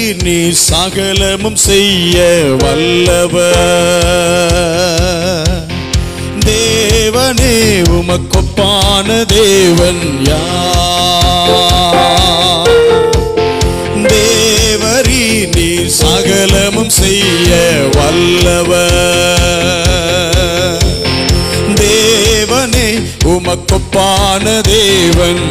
தேவரீர் நீ சகலமும் செய்ய வல்லவர் தேவனே உமக்கொப்பான தேவன் யார் தேவரீ நீ சகலமும் செய்ய வல்லவர் தேவனே உமக்கொப்பான தேவன்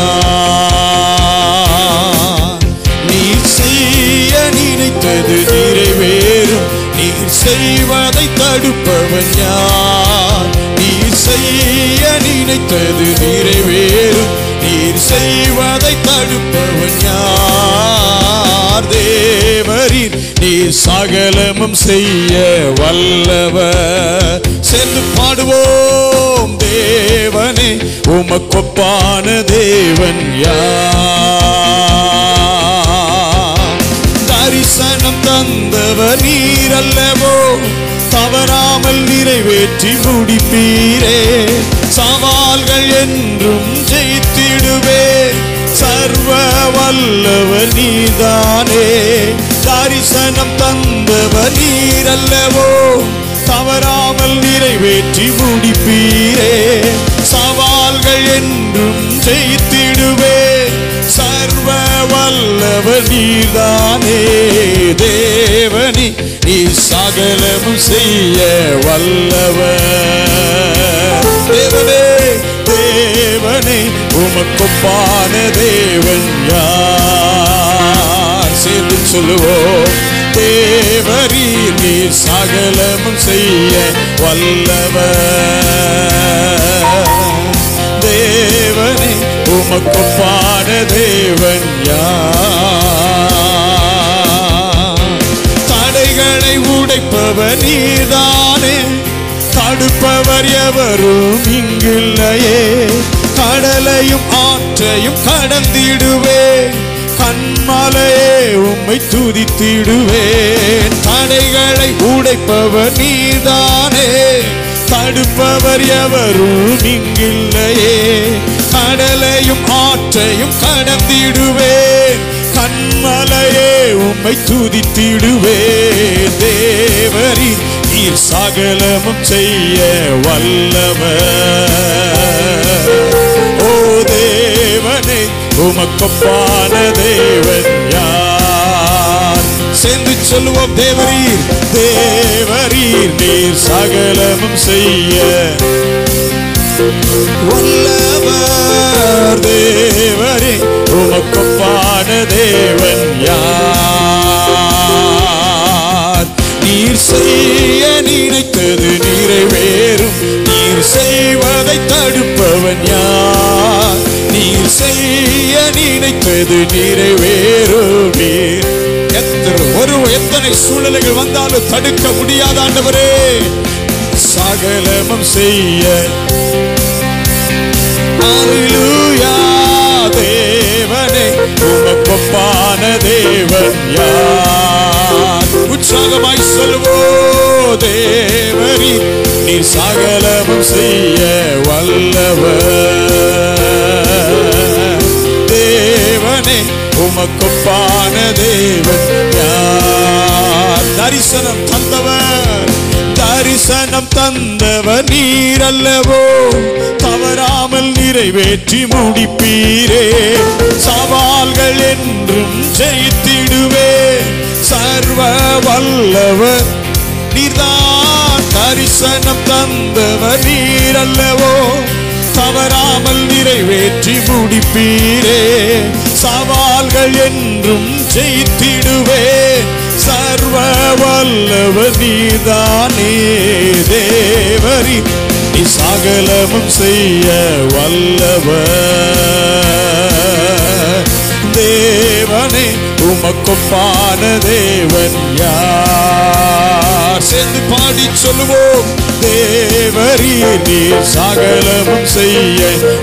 யார் நீர் செய்ய நினைத்தது நிறைவேறும் நீர் செய்வதை தடுப்பவன் யார் நீர் செய்ய நினைத்தது நிறைவேறும் நீர் செய்வதை தடுப்பவன் யார் தேவரின் நீர் சகலமும் செய்ய வல்லவர் சேர்ந்து பாடுவோம் தேவனே உமக்கொப்பான தேவன் யார் தரிசனம் தந்தவர் நீர் அல்லவோ தவறாமல் நிறைவேற்றி முடிப்பீரே சவால்கள் என்றும் ஜெயித்திடுவே சர்வ வல்லவர் நீதானே தரிசனம் தந்தவர் நீர் அல்லவோ தவறாமல் நிறைவேற்றி முடிப்பீரே சவால்கள் என்றும் ஜெயித்திடுவே சர்வ வல்லவர் நீதானே தேவனி நீ சகலமும் செய்ய வல்லவர் தேவனே தேவனே உமக்கொப்பான தேவன் யார் சேர்ந்து சொல்லுவோம் தேவரீ நீ சகலமும் செய்ய வல்லவர் தேவனே உமக்கொப்பான தேவன் யார் தடைகளை உடைப்பவர் நீதானே தடுப்பவர் எவரும் இங்கில்லையே கடலையும் ஆற்றையும் கடந்திடுவே கண்மலையே உம்மை துதித்திடுவேன் தடைகளை உடைப்பவர் நீதானே தடுப்பவர் எவரும் இங்கில்லையே கடலையும் ஆற்றையும் கடந்திடுவேன் கண்மலையே உம்மை துதித்திடுவே தேவரி நீர் சகலமும் செய்ய வல்லவர் ஓ தேவனே உமக்கொப்பான தேவன் யார் சேர்ந்து சொல்லுவோம் தேவரீர் தேவரீர் நீர் சகலமும் செய்ய வல்லவர் தேவரே உமக்கொப்பான தேவன் யார் நீர் செய்ய நினைத்தது நிறைவேறும் நீர் செய்வதை தடுப்பவன் யார் நீர் செய்ய நினைத்தது நிறைவேறும் நீர் எத்தனை ஒரு எத்தனை சூழ்நிலைகள் வந்தாலும் தடுக்க முடியாத ஆண்டவரே சகலமும் செய்ய அல்லேலூயா தேவனே உமக்கொப்பான தேவன் யார் உற்சாகமாய் சொல்லுவோ தேவரி நீ சகலமும் செய்ய வல்லவர் தேவனே உமக்கொப்பான தேவன் யார் தரிசனம் தந்தவர் தரிசனம் தந்தவர் நீர் அல்லவோ தவறாமல் நிறைவேற்றி முடிப்பீரே சவால்கள் என்றும் ஜெயித்திடுவே சர்வ வல்லவர் நீர்தான் தரிசனம் தந்தவர் நீர் அல்லவோ தவறாமல் நிறைவேற்றி முடிப்பீரே சவால்கள் என்றும் ஜெயித்திடுவே சர்வ வல்லவர் நீதானே தேவரி நீ சகலமும் செய்ய வல்லவர் தேவனே உமக்கொப்பான தேவன் யார் சேர்ந்து பாடி சொல்லுவோம் தேவரி நீர் சகலமும் செய்ய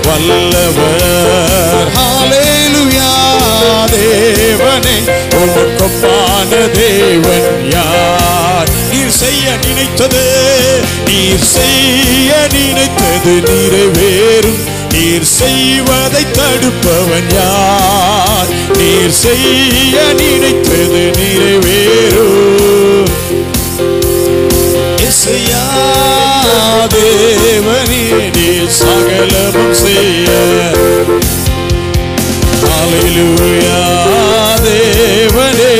வல்லவர் ஹalleluya தேவனே உமக்கொப்பான தேவன் யார் நீர் செய்ய நினைத்தது நீர் செய்ய நினைத்தது நிறைவேறும் நீர் செய்வதை தடுப்பவன் யார் நீர் செய்ய நினைத்தது நிறைவேறும் இசையா தேவனே நீ சகலமும் செய்ய ஹalleluya தேவனே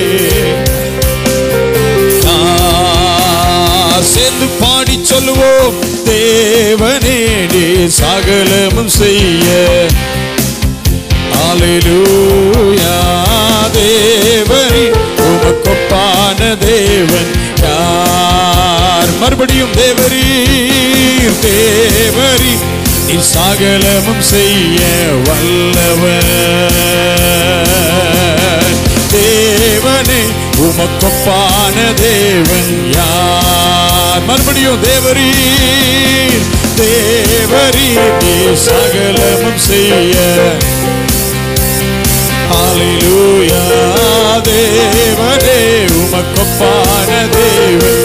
நான் சேர்ந்து பாடி சொல்லுவோம் தேவனே நீ சகலமும் செய்ய ஹalleluya தேவனே உமக்கொப்பான தேவன் யார் மறுபடியும் தேவரீர் தேவரி நீ சகலமும் செய்ய வல்லவர் தேவனே உமக்கொப்பான தேவன் யார் மறுபடியும் தேவரீர் தேவரீர் நீ சகலமும் செய்ய ஹalleluya தேவனே உமக்கொப்பான தேவன்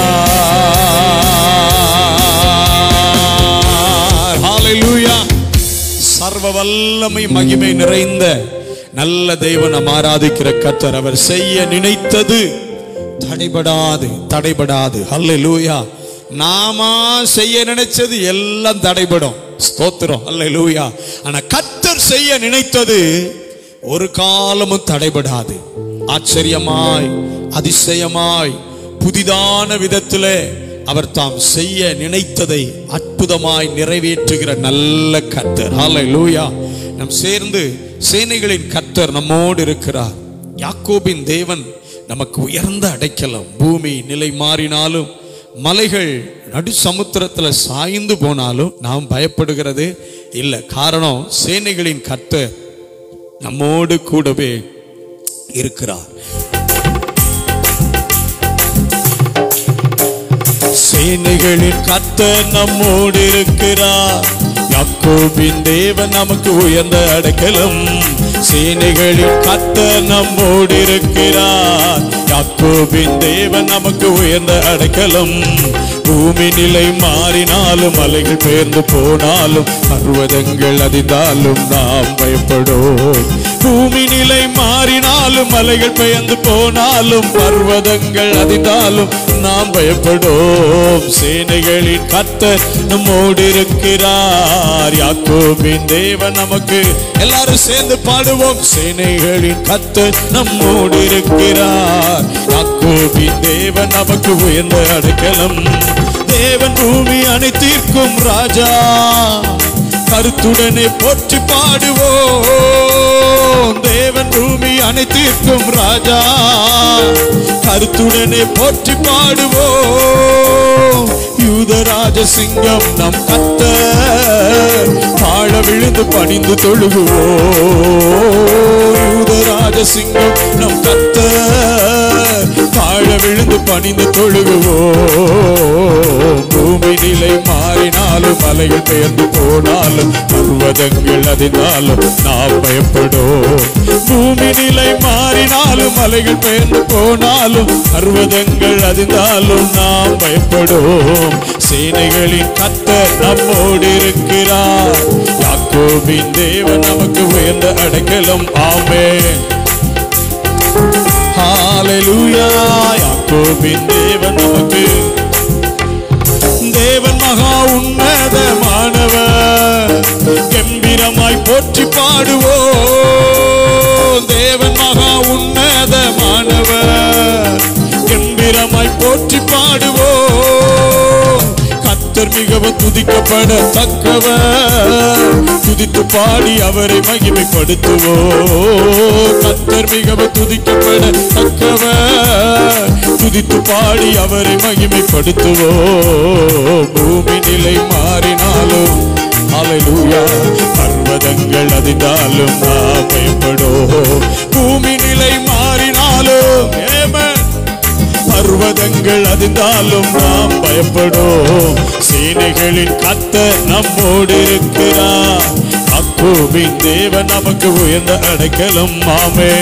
யார் ஹalleluya சர்வ வல்லமை மகிமை நிறைந்த நல்ல தேவன் நாம் ஆராதிக்கிற கர்த்தர் அவர் செய்ய நினைத்தது தடைபடாது தடைபடாது ஹalleluya நாமா செய்ய நினைச்சது எல்லாம் தடைபடும் ஸ்தோத்திரம் ஹalleluya ஆனா கர்த்தர் செய்ய நினைத்தது ஒரு காலமும் தடைபடாது ஆச்சரியமாய் அதிசயமாய் புதிதான விதத்திலே அவர் தாம் செய்ய நினைத்ததை அற்புதமாய் நிறைவேற்றுகிற நல்ல கர்த்தர் ஹalleluya நம் சேர்ந்து சேனைகளின் கர்த்தர் நம்மோடு இருக்கிறார் யாக்கோபின் தேவன் நமக்கு உயர்ந்த அடைக்கலம் பூமி நிலை மாறினாலும் மலைகள் நடு சமுத்திரத்துல சாய்ந்து போனாலும் நாம் பயப்படுகிறது இல்லை காரணம் சேனைகளின் கர்த்தர் நம்மோடு கூடவே இருக்கிறார் சேனைகளின் கர்த்தர் நம்மோடு இருக்கிறார் யாக்கோபின் தேவன் நமக்கு உயர்ந்த அடைக்கலம் சேனைகளின் கர்த்தர் நம்மோடு இருக்கிறார் யாக்கோபின் தேவன் நமக்கு உயர்ந்த அடைக்கலம் பூமி நிலை மாறினாலும் மலைகள் பெயர்ந்து போனாலும் பர்வதங்கள் அதிர்ந்தாலும் நாம் பயப்படோம் பூமி நிலை மாறினாலும் மலைகள் பெயர்ந்து போனாலும் பர்வதங்கள் அதிர்ந்தாலும் நாம் பயப்படோம் சேனைகளின் கர்த்தர் நம்மோடு இருக்கிறார் யாக்கோபின் தேவன் நமக்கு எல்லாரும் சேர்ந்து பாடுவோம் சேனைகளின் கர்த்தர் நம்மோடு இருக்கிறார் யாக்கோபின் தேவன் நமக்கு உயர்ந்த அடைக்கலம் தேவன் பூமி அனைத்திற்கும் ராஜா கருத்துடனே போற்றி பாடுவோம் தேவன் பூமி அனைத்திற்கும் ராஜா கருத்துடனே போற்றி பாடுவோம் யூதராஜ சிங்கம் நம் கத்த பாழ விழுந்து பணிந்து தொழுகுவோம் யூதராஜ சிங்கம் நம் கத்த பாழ விழுந்து பணிந்து தொழுகுவோம் பூமி நிலை மாறினாலும் மலைகள் பெயர்ந்து போனாலும் பர்வதங்கள் அதினாலும் நாம் பயப்படும் பூமி நிலை மாறினாலும் மலைகள் பெயர்ந்து போனாலும் பர்வதங்கள் அதிர்ந்தாலும் நாம் பயப்படும் சேனைகளின் கத்தர் நம்மோடு இருக்கிறார் யாக்கோபின் தேவன் நமக்கு உயர்ந்த அடைக்கலம் ஆமென் ஹalleluya யாக்கோபின் தேவன் நமக்கு தேவன் மகா உன்னதமானவர் கம்பீரமாய் போற்றி பாடுவோம் தேவன் மகா உன்னதமானவர் கம்பீரமாய் போற்றி பாடுவோம் கத்தர் மிகவும் துதிக்கப்பட தக்கவர் துதித்து பாடி அவரை மகிமைப்படுத்துவோம் கத்தர் மிகவும் துதிக்கப்பட தக்கவர் துதித்து பாடி அவரை மகிமைப்படுத்துவோம் பூமி நிலை மாறினாலும் ஹalleluya பர்வதங்கள் அதிர்ந்தாலும் நாம் பயப்படோம் பூமி நிலை மாறினாலும் ஆமென் பர்வதங்கள் அதிர்ந்தாலும் நாம் பயப்படோம் சேனைகளின் கத்தர் நம்மோடு இருக்கிறார் அக்கோபின் தேவன் நமக்கு உயர்ந்த அடைக்கலம் ஆமே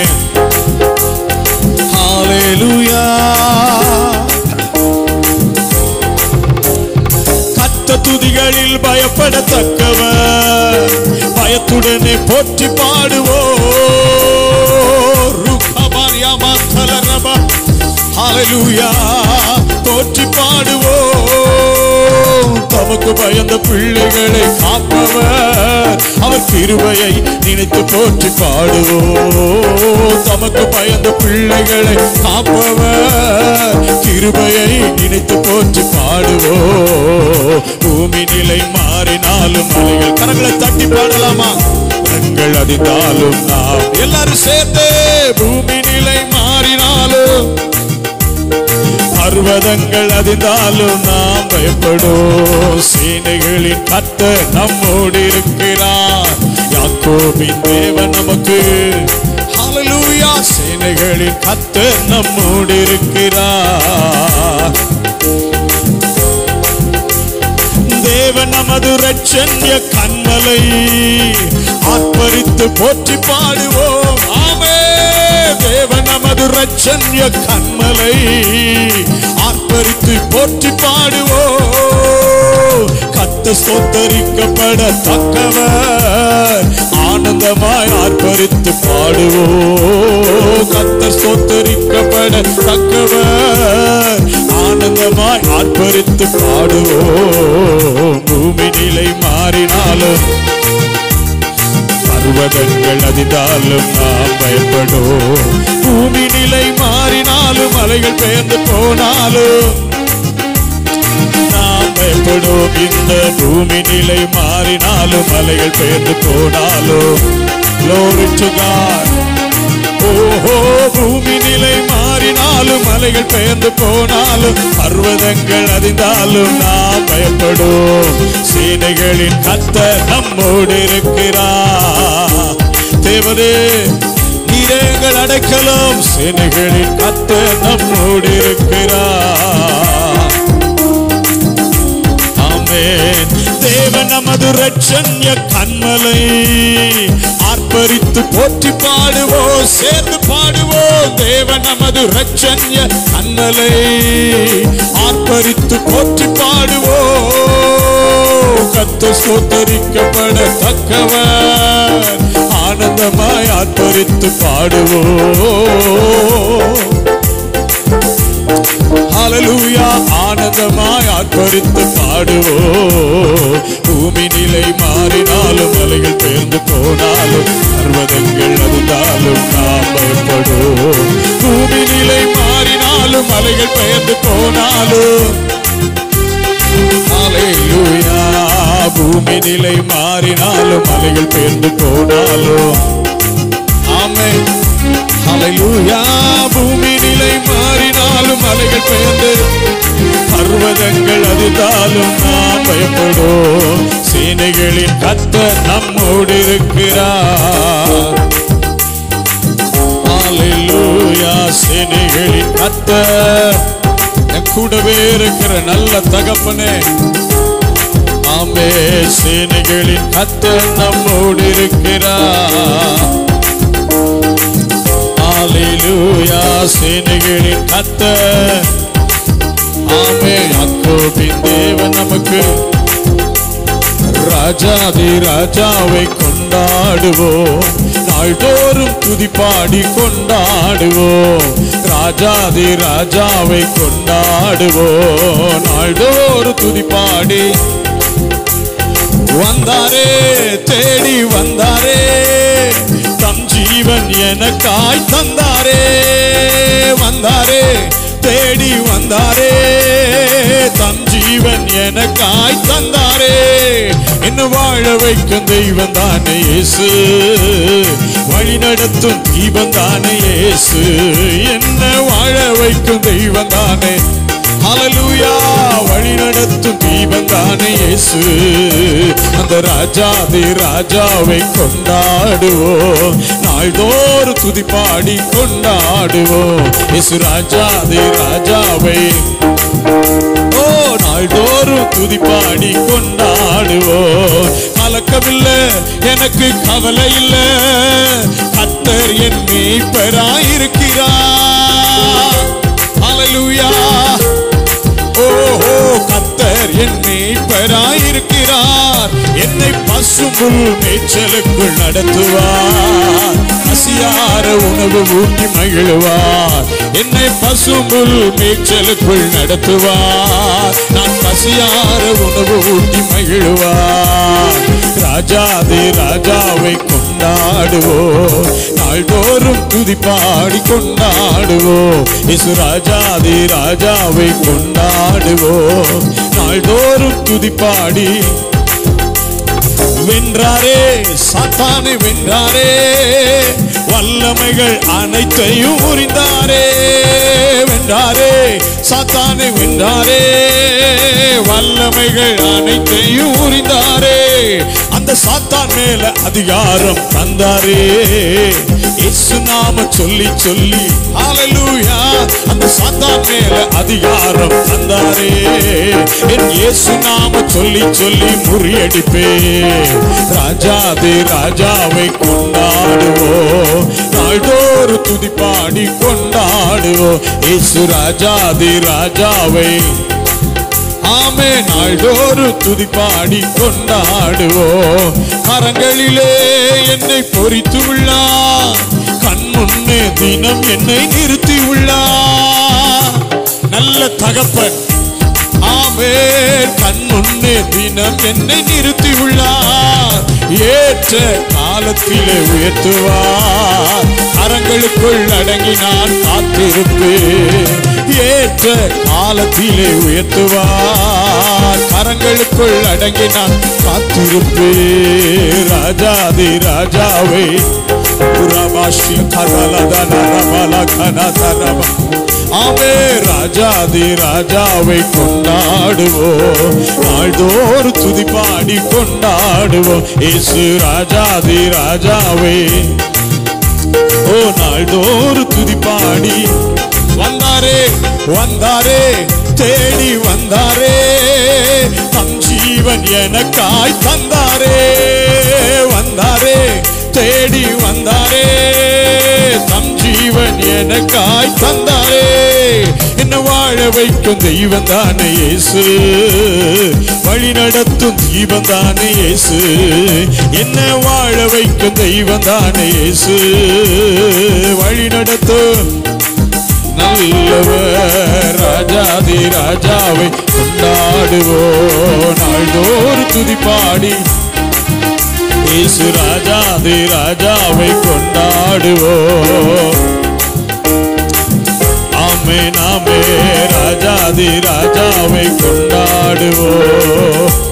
ஹalleluya கத்த துதிகளில் பயப்படத்தக்கவர் பயத்துடனே போற்றி பாடுவோம் ஹalleluya போற்றி பாடுவோம் தமக்கு பயந்த பிள்ளைகளை காப்பவர் அவர் கிருபையை நினைத்து போற்றி பாடுவோம் தமக்கு பயந்த பிள்ளைகளை காப்பவர் கிருபையை நினைத்து போற்றி பாடுவோம் பூமி நிலை மாறினாலும் மலைகள் கரங்களை தட்டி பாடலாமா கண்கள் அதிர்ந்தாலும் நாம் எல்லாரும் சேர்ந்து பூமி நிலை மாறினாலும் பர்வதங்கள் அதிர்ந்தாலும் நாம் பயப்படும் சேனைகளின் கத்த நம்மோடு இருக்கிறார் யாக்கோபின் தேவன் நமக்கு ஹalleluya சேனைகளின் கத்த நம்மோடு இருக்கிறார் தேவன் நமது ரட்சண்ய கண்மலை ஆர்ப்பரித்து போற்றி பாடுவோம் ஆமே தேவன் நமது ரட்சண்ய கண்மலை ஆர்ப்பரித்து போற்றி பாடுவோம் கத்த ஸ்தோத்தரிக்கப்பட தக்கவர் ஆனந்தமாய் ஆர்ப்பரித்து பாடுவோம் கத்த ஸ்தோத்தரிக்கப்பட தக்கவர் ஆனந்தமாய் ஆர்ப்பரித்து பாடுவோம் பூமி நிலை மாறினாலும் பர்வதங்கள் அதிதாலும் நாம் பயப்படும் பூமி நிலை மாறினாலும் மலைகள் பெயர்ந்து போனாலும் நாம் பயப்படும் இந்த பூமி நிலை மாறினாலும் மலைகள் பெயர்ந்து போனாலும் Glory to God. ஓஹோ பூமி நிலை மாறினாலும் மலைகள் பெயர்ந்து போனாலும் பர்வதங்கள் அதிர்ந்தாலும் நாம் பயப்படும் சேனைகளின் கத்த நம்மோடு இருக்கிறார் தேவனே நீரங்கள் அடைக்கலம் சேனைகளின் கத்த நம்மோடு இருக்கிறார் ஆமென் தேவன் நமது ரட்சண்ய கண்மலை ஆர்ப்பரித்து போற்றி பாடுவோம் சேர்ந்து பாடுவோம் தேவன் நமது ரட்சண்ய கண்மலை ஆர்ப்பரித்து போற்றி பாடுவோம் கத்த சோத்தரிக்கப்பட தக்கவர் ஆனந்தமாய் ஆர்ப்பரித்து பாடுவோம் ஹalleluya ஆனந்தமாய் ஆர்ப்பரித்து பாடுவோம் பூமி நிலை மாறினாலும் மலைகள் பெயர்ந்து போனாலும் பர்வதங்கள் அருந்தாலும் நாம் பயப்படுவோம் பூமி நிலை மாறினாலும் மலைகள் பெயர்ந்து போனாலும் ஹalleluya பூமி நிலை மாறினாலும் மலைகள் பெயர்ந்து போனாலும் ஆமென் ஹalleluya பூமி நிலை மாறினாலும் மலைகள் பெயர்ந்து பர்வதங்கள் அதிர்ந்தாலும் நாம் பயப்படும் சேனைகளின் கத்த நம்மோடு இருக்கிறார் ஹalleluya சேனைகளின் கத்த என் கூடவே இருக்கிற நல்ல தகப்பனே ஆமே சேனைகளின் கத்த நம்மோடு இருக்கிறார் ஹalleluya சேனைகளின் கத்த ஆமே அக்கோபின் தேவன் நமக்கு ராஜாதி ராஜாவை கொண்டாடுவோம் நாள்தோறும் துதிப்பாடி கொண்டாடுவோம் ராஜாதி ராஜாவை கொண்டாடுவோம் நாள்தோறும் துதிப்பாடி வந்தாரே தேடி வந்தாரே தம் ஜீவன் எனக்காய் தந்தாரே வந்தாரே தேடி வந்தாரே தம் ஜீவன் எனக்காய் தந்தாரே என்ன வாழ வைக்கும் தெய்வம் தானே இயேசு வழி நடத்தும் தீபம் தானே இயேசு என்ன வாழ வைக்கும் தெய்வம் தானே ஹalleluya வழி நடத்தும் தீபம் தானே இயேசு அந்த ராஜாதி ராஜாவை கொண்டாடுவோம் நாள்தோறும் துதிப்பாடி கொண்டாடுவோம் இயேசு ராஜாதி ராஜாவை ஓ நாள்தோறும் துதிப்பாடி கொண்டாடுவோம் கலக்கமில்ல எனக்கு கவலை இல்ல கத்தர் என் மீட்பராயிருக்கிறார் ஹalleluya ஓஹோ கத்தர் என் மீட்பராயிருக்கிறார் என்னை பசும்புல் மேய்ச்சலுக்குள் நடத்துவார் பசியார உணவு ஊட்டி மகிழுவார் என்னை பசும்புல் மேய்ச்சலுக்குள் நடத்துவார் நான் பசியார உணவு ஊட்டி மகிழுவார் ராஜாதே ராஜாவை கொண்டாடுவோம் நாள்தோறும் துதி பாடி கொண்டாடுவோம் இசு ராஜாதே ராஜாவை கொண்டாடுவோம் நாள்தோறும் துதி பாடி வென்றாரே சாத்தானை வென்றாரே வல்லமைகள் அனைத்தையும் உரிந்தாரே வென்றாரே சாத்தானை வென்றாரே வல்லமைகள் அனைத்தையும் உரிந்தாரே அந்த சாத்தான் மேல அதிகாரம் தந்தாரே இயேசு நாம சொல்லி சொல்லி ஹalleluya அந்த சாத்தான் மேல அதிகாரம் தந்தாரே என் இயேசு நாம சொல்லி சொல்லி முறியடிப்பே ராஜாதி ராஜாவை கொண்டாடுவோம் நாள்தோறு துதி பாடி கொண்டாடுவோம் இயேசு ராஜாதி ராஜாவை ஆமே நாள்தோறு துதி பாடி கொண்டாடுவோம் கரங்களிலே என்னை பொறித்து உள்ளார் கண் முன்னே தினம் என்னை நிறுத்தி உள்ளார் நல்ல தகப்பன் ஆமே கண் முன்னே தினம் என்னை நிறுத்தி உள்ளார் ஏற்ற காலத்திலே உயர்த்துவார் கரங்களுக்குள் அடங்கி நான் காத்திருப்பேன் ஏற்ற காலத்திலே உயர்த்துவார் கரங்களுக்குள் அடங்கி நான் காத்திருப்பேன் ராஜாதி ராஜாவை புறபாஷி கதலதன ரமல கனதரம ஆமே ராஜாதி ராஜாவை கொண்டாடுவோம் நாள்தோறு துதி பாடி கொண்டாடுவோம் இயேசு ராஜாதி ராஜாவை ஓ நாள்தோறு துதி பாடி வந்தாரே வந்தாரே தேடி வந்தாரே தம் ஜீவன் எனக்காய் தந்தாரே வந்தாரே தேடி வந்தாரே தம் ஜீவன் எனக்காய் தந்தாரே என்ன வாழ வைக்கும் தெய்வம் தானே இயேசு வழி நடத்தும் தீபம் தானே இயேசு என்ன வாழ வைக்கும் தெய்வம் தானே இயேசு வழி நடத்தும் நல்லவர் ராஜாதி ராஜாவை கொண்டாடுவோம் நாள்தோறு துதி பாடி இயேசு ராஜாதி ராஜாவை கொண்டாடுவோம் ஆமே நாமே ராஜாதி ராஜாவை கொண்டாடுவோம்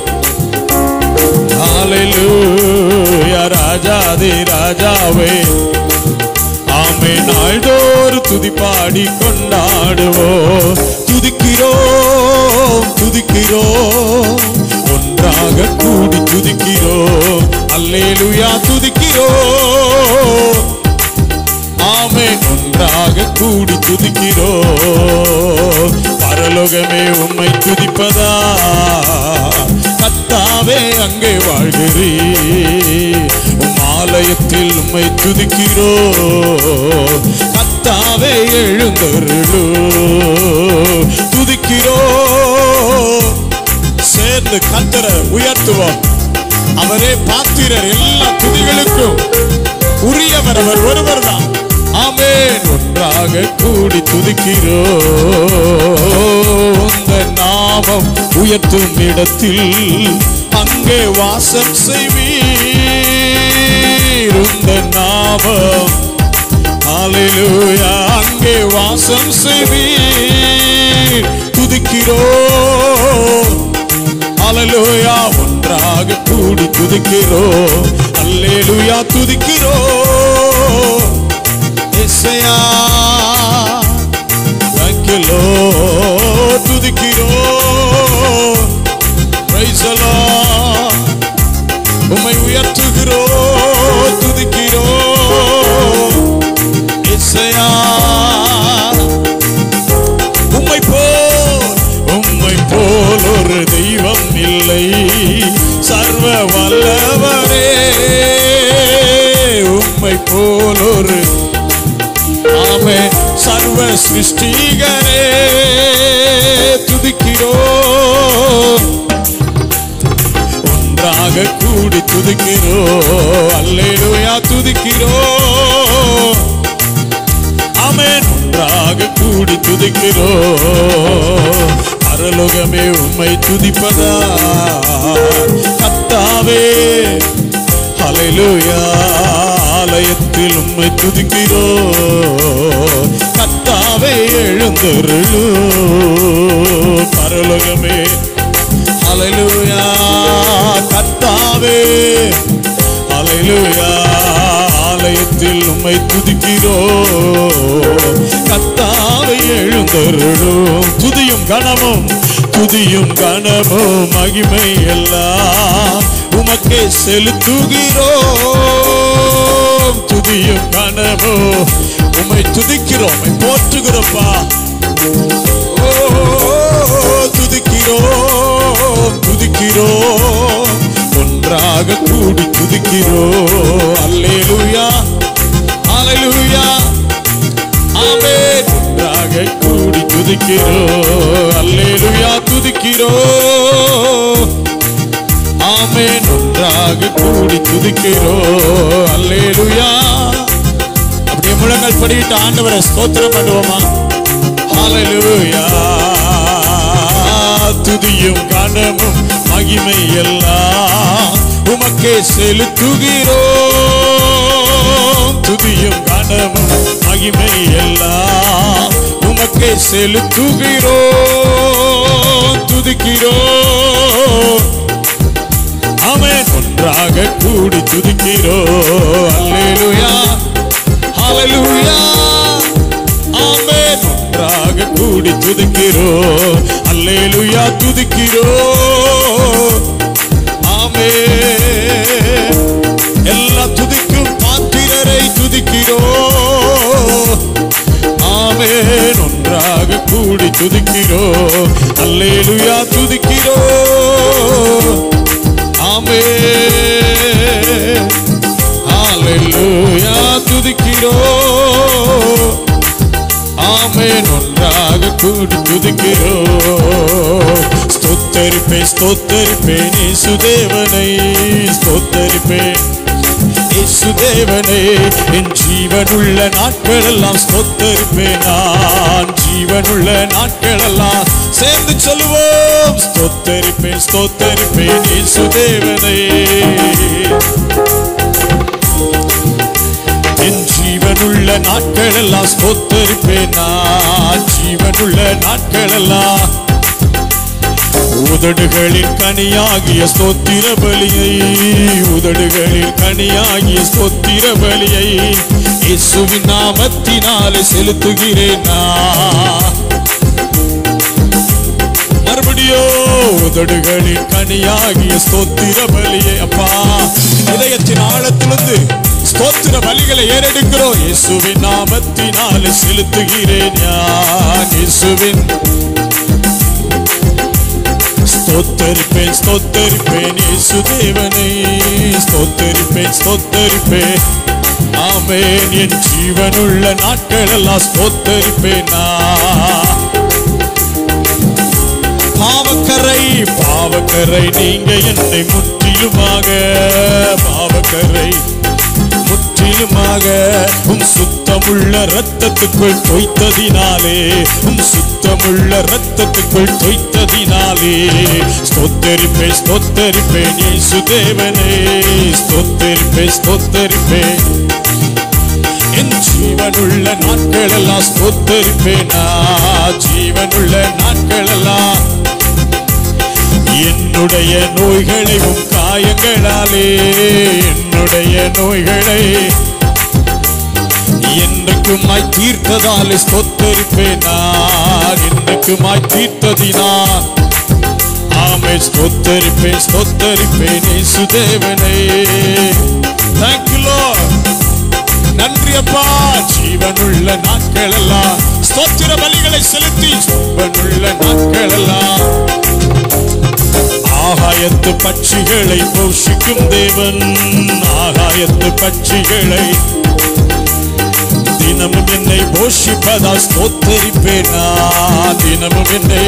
ஹalleluya ராஜாதி ராஜாவை ஆமே நாள்தோறு துதி பாடி கொண்டாடுவோம் துதிக்கிறோம் துதிக்கிறோம் ஒன்றாக கூடி துதிக்கிறோம் அல்லேலுயா துதிக்கிறோம் ஆமே ஒன்றாக கூடி துதிக்கிறோம் பரலோகமே உம்மை துதிப்பதா கத்தாவே அங்கே வாழ்கிறீ உம் ஆலயத்தில் உம்மை துதிக்கிறோ கத்தாவே எழுந்தருளோ துதிக்கிறோ சேர்ந்து கத்தரை உயர்த்துவோம் அவரே பாத்திரர் எல்லா துதிகளுக்கும் உரியவர் அவர் ஒருவர் தான் ஆமென் ஒன்றாக கூடி துதிக்கிறோ உந்த நாமம் உயர்த்தும் இடத்தில் அங்கே வாசம் செய்வீர் உந்த நாமம் ஹalleluya அங்கே வாசம் செய்வீர் துதிக்கிறோ அல்லேலூயா ஒன்றாக கூடி துதிக்கிறோ அல்லேலூயா துதிக்கிறோ இசையா தங்கிலோ துதிக்கிறோ Praise the Lord. உம்மை உயர்த்துகிறோ துதிக்கிறோ இசையா உம்மை போல் உம்மை போல் ஒரு தெய்வம் இல்லை சர்வ வல்லவரே உம்மை போல் ஒரு ஆமே சர்வ சிருஷ்டிகரே துதிக்கிறோ ஒன்றாக கூடி துதிக்கிறோ அல்லேலூயா துதிக்கிறோ ஒன்றாக கூடி துதிக்கிறோ பரலோகமே உம்மை துதிப்பதா கத்தாவே ஹalleluya ஆலயத்தில் உம்மை துதிக்கிறோ கத்தாவே எழுந்தருளு பரலோகமே ஹalleluya கத்தாவே ஹalleluya ஆலயத்தில் உம்மை துதிக்கிறோ கத்தாவை எழுந்தருளும் துதியும் கணமும் துதியும் கணமும் மகிமை எல்லாம் உமக்கே செலுத்துகிறோம் துதியும் கணமும் உம்மை துதிக்கிறோம் உம்மை போற்றுகிறோம்ப்பா ஓ துதிக்கிறோம் துதிக்கிறோம் ஒன்றாக கூடி துதிக்கிறோம் அல்லேலூயா அல்லேலூயா ஆமென் ஒன்றாக கூடி துதிக்கிறோம் அல்லேலூயா துதிக்கிறோம் ஆமென் ஒன்றாக கூடி துதிக்கிறோம் அல்லேலூயா அப்படியே முழங்கால் படிட்டு ஆண்டவரை ஸ்தோத்திரம் பண்ணுவோமா ஹalleluya துதியும் கனமும் மகிமை எல்லாம் உமக்கே செலுத்துகிறோம் துதியும் கனமும் மகிமை எல்லாம் உமக்கே செலுத்துகிறோம் துதிக்கிறோம் ஆமென் ஒன்றாக கூடி துதிக்கிறோ அல்லேலூயா ஹalleluya ஆமென் ஒன்றாக கூடி துதிக்கிறோ அல்லேலூயா துதிக்கிறோ ஆமென் எல்லா துதிக்கும் பாத்திரரை துதிக்கிறோ ஆமென் ஒன்றாக கூடி துதிக்கிறோ அல்லேலூயா துதிக்கிறோ ஆமென் ஹalleluya துதிக்கிறோ ஆமென் ஒன்றாக கூடி துதிக்கிறோ ஸ்தோத்தரிப்பே ஸ்தோத்தரிப்பே இயேசுதேவனை ஸ்தோத்தரிப்பே இயேசுதேவனே என் ஜீவனுள்ள நாட்களெல்லாம் ஸ்தோத்தரிப்பேன் நான் ஜீவனுள்ள நாட்களெல்லாம் சேர்ந்து சொல்லுவோம் ஸ்தோத்தரிப்பேன் ஸ்தோத்தரிப்பேன் இயேசுதேவனே என் ஜீவனுள்ள நாட்களெல்லாம் ஸ்தோத்தரிப்பேன் நான் ஜீவனுள்ள நாட்களெல்லாம் உதடுகளின் கனியாகிய ஸ்தோத்திர பலியை உதடுகளின் கனியாகிய ஸ்தோத்திர பலியை இயேசுவின் நாமத்தினாலே செலுத்துகிறேன் நான் மறுபடியோ உதடுகளின் கனியாகிய ஸ்தோத்திர பலியை அப்பா இதயத்தின் ஆழத்திலிருந்து ஸ்தோத்திர பலிகளை ஏறெடுக்கிறோம் இயேசுவின் நாமத்தினாலே செலுத்துகிறேன் யான் இயேசுவின் ஸ்தோத்தரிப்பேன் ஸ்தோத்தரிப்பேன் இயேசுதேவனை ஸ்தோத்தரிப்பேன் ஸ்தோத்தரிப்பேன் ஆமென் என் ஜீவனுள்ள நாட்களெல்லாம் ஸ்தோத்தரிப்பேன் நான் பாவக்கரை பாவக்கரை நீங்க என்னை முற்றிலுமாக பாவக்கரை முற்றிலுமாக உம் சுத்தமுள்ள ரத்தத்துக்குள் தொய்த்ததினாலே உம் சுத்தமுள்ள ரத்தத்துக்குள் தொய்த்ததினாலே ஸ்தோத்தரிப்பே ஸ்தோத்தரிப்பேன் இயேசுதேவனே ஸ்தோத்தரிப்பே ஸ்தோத்தரிப்பேன் என் ஜீவனுள்ள நாட்களெல்லாம் ஸ்தோத்தரிப்பேனா ஜீவனுள்ள நாட்களெல்லாம் என்னுடைய நோய்களை உம் காயங்களாலே என்னுடைய நோய்களை என்றைக்குமாய் தீர்த்ததாலே ஸ்தோத்தரிப்பேனா என்றைக்குமாய் தீர்த்ததினால் ஆமே ஸ்தோத்தரிப்பேன் ஸ்தோத்தரிப்பேன் இயேசுதேவனே Thank you Lord நன்றி அப்பா ஜீவனுள்ள நாட்கள் எல்லாம் ஸ்தோத்திர பலிகளை செலுத்தி ஜீவனுள்ள நாட்கள் எல்லாம் ஆகாயத்து பட்சிகளை போஷிக்கும் தேவன் ஆகாயத்து பட்சிகளை தினமும் என்னை போஷிப்பதா ஸ்தோத்தரிப்பேனா தினமும் என்னை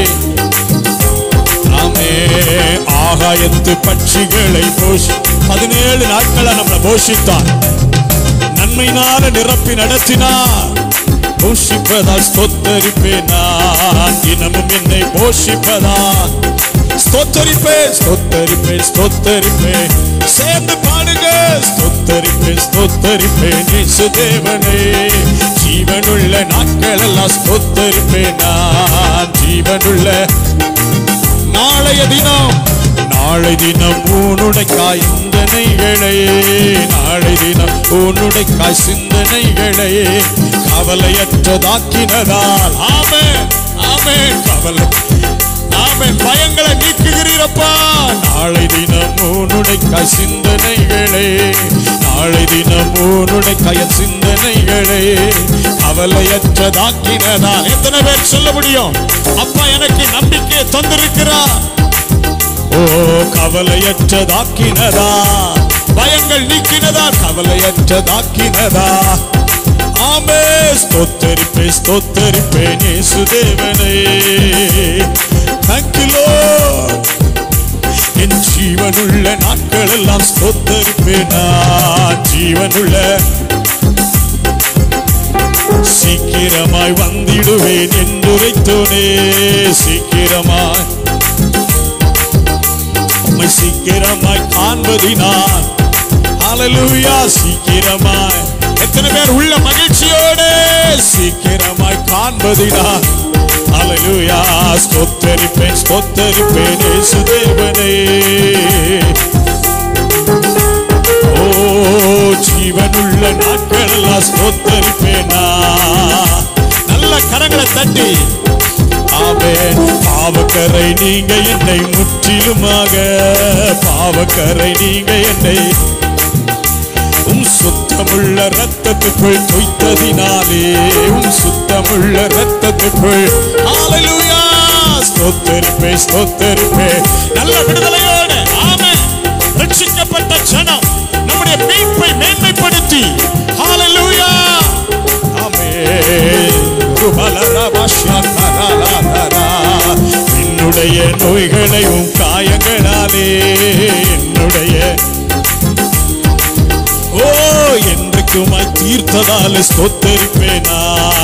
ஆமே ஆகாயத்து பட்சிகளை போஷி பதினேழு நாட்களா நம்மளை போஷித்தான் நன்மையினால நிரப்பி நடத்தினார் போஷிப்பதால் ஸ்தோத்தரிப்பேன் நான் தினமும் என்னை போஷிப்பதா ஸ்தோத்தரிப்பேன் ஸ்தோத்தரிப்பேன் ஸ்தோத்தரிப்பேன் சேர்ந்து பாடுங்க ஸ்தோத்தரிப்பேன் ஸ்தோத்தரிப்பேன் இயேசு தேவனே ஜீவனுள்ள நாட்கள் எல்லாம் ஸ்தோத்தரிப்பேன் நான் ஜீவனுள்ள நாளைய தினம் நாளை தினம் ஊனுடைக்காய் சிந்தனைகளே நாளை தினம் ஊனுடைக்காய் சிந்தனைகளே கவலையற்றதாக்கினதால் ஆமே ஆமே கவலை ஆமென் பயங்களை நீக்குகிறீரப்பா நாளை தினம் உன்னுடைக்காய் சிந்தனைகளே நாளை தினம் உன்னுடைக்காய சிந்தனைகளே கவலையற்றதாக்கினதா எத்தனை பேர் சொல்ல முடியும் அப்பா எனக்கு நம்பிக்கையை தந்திருக்கிறார் ஓ கவலையற்றதாக்கினதா பயங்கள் நீக்கினதா கவலையற்றதாக்கினதா ஆமே ஸ்தோத்தரிப்பே ஸ்தோத்தரிப்பேன் இயேசு தேவனே Thank you, Lord. என் ஜீவனுள்ள நாட்கள் எல்லாம் ஸ்தோத்தரிப்பேனா ஜீவனுள்ள சீக்கிரமாய் வந்திடுவேன் என்றுரைத்தோனே சீக்கிரமாய் உம்மை சீக்கிரமாய் காண்பதினால் ஹalleluya சீக்கிரமாய் எத்தனை பேர் உள்ள மகிழ்ச்சியோடு சீக்கிரமாய் காண்பதினால் ஹalleluya ஸ்தோத்தரிப்பேன் ஸ்தோத்தரிப்பேன் இயேசு தேவனே ஓ ஜீவனுள்ள நாட்கள் எல்லாம் ஸ்தோத்தரிப்பேனா நல்ல கரங்களை தட்டி ஆமே பாவக்கரை நீங்க என்னை முற்றிலுமாக பாவக்கரை நீங்க என்னை உம் சுத்தமுள்ள ரத்தத்துக்குள் தொய்த்ததினாலே உம் சுத்தமுள்ள ரத்தத்துக்குள் ஹalleluya ஸ்தோத்தரிப்பே ஸ்தோத்தரிப்பே நல்ல விடுதலையோடு ஆமே ரட்சிக்கப்பட்ட ஜனம் நம்முடைய மீட்பை மேன்மைப்படுத்தி ஹalleluya ஆமே ருபலரபாஷாகரலரா. என்னுடைய நோய்களையும் காயங்களாலே என்னுடைய ஓ என்றைக்குமாய் தீர்த்ததால் ஸ்தோத்தரிப்பேனா